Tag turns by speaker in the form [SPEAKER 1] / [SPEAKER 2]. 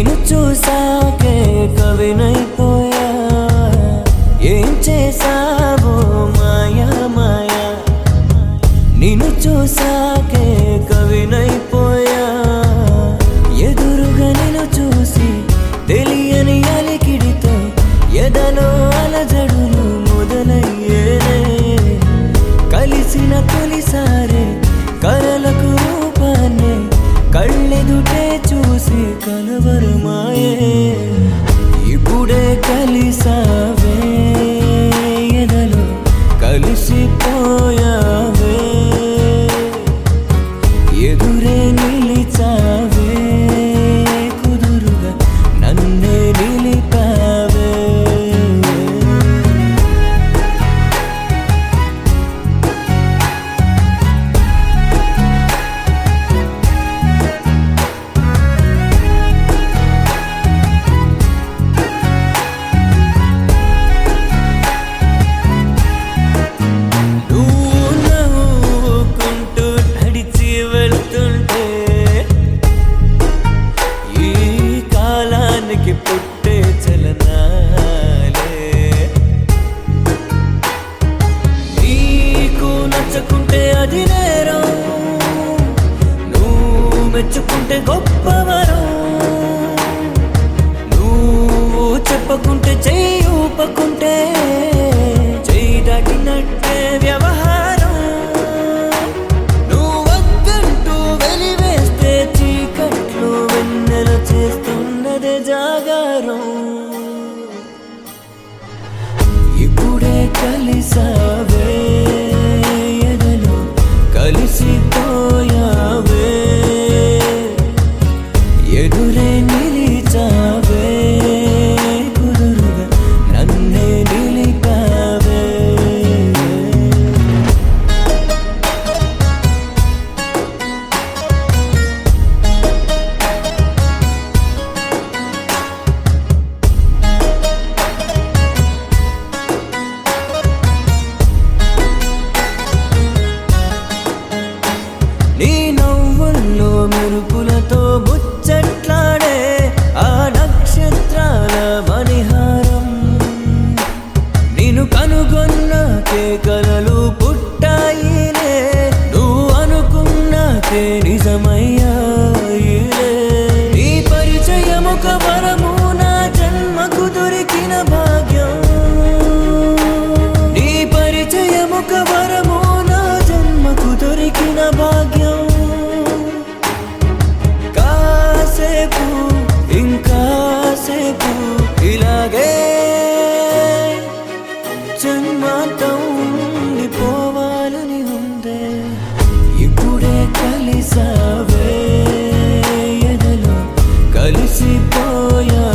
[SPEAKER 1] నిన్ను చూసాకే కవినైపోయా ఏం చేసావో మాయా మాయా నిన్ను చూసాకే కవినైపోయా ఎదురుగా నిన్ను చూసి తెలియని అలికిడితో ఎదలో అలజడులు మొదలయ్యేనే కలిసిన తొలిసారే కలలకు రూపాన్ని కళ్ళెదుటే చూసి కలవరమాయే ఇప్పుడే కలిసావే ఎదలో కలిసిపోయావే ఎదురే నిలిచావే కుదురుగా నన్నే నిలిపావే నువ్వు నవ్వుకుంటూ నడిచి వెళ్తుంటే ఈ కాలానికి పుట్టే చలనాలే నీకు నచ్చకుంటే అది నేరం నువ్వు మెచ్చుకుంటే గొప్పవరం నువ్వు చెప్పకుంటే చెయ్యి ఊపకుంటే చెయ్యి దాటినట్టే వ్యవహారం నువ్వు వద్దంటూ వెలివేస్తే చీకట్లు వెన్నెల చేస్తున్నదే జాగారం ఇప్పుడే కలిసావే ఎదలో కలిసిపోయావే ఎదురే నిలిచావే కుదురుగా నన్నే నిలిపావే నీ నవ్వుల్లో మెరుపులతో ముచ్చట్లాడే ఆ నక్షత్రాల మణిహారం నేను కనుగొన్నాకే కలలు పుట్టాయిలే నువ్వు అనుకున్నాకే నిజమయ్యాయిలే నీ పరిచయం ఒక వరము నా జన్మకు దొరికిన భాగ్యం నీ పరిచయం ఒక వరము నా జన్మకు దొరికిన భాగ్యం కాసేపు ఇంకాసేపు ఇలాగే జన్మాంతం ఉండిపోవాలని ఉందే ఇప్పుడే కలిసావే ఎదలో కలిసిపోయా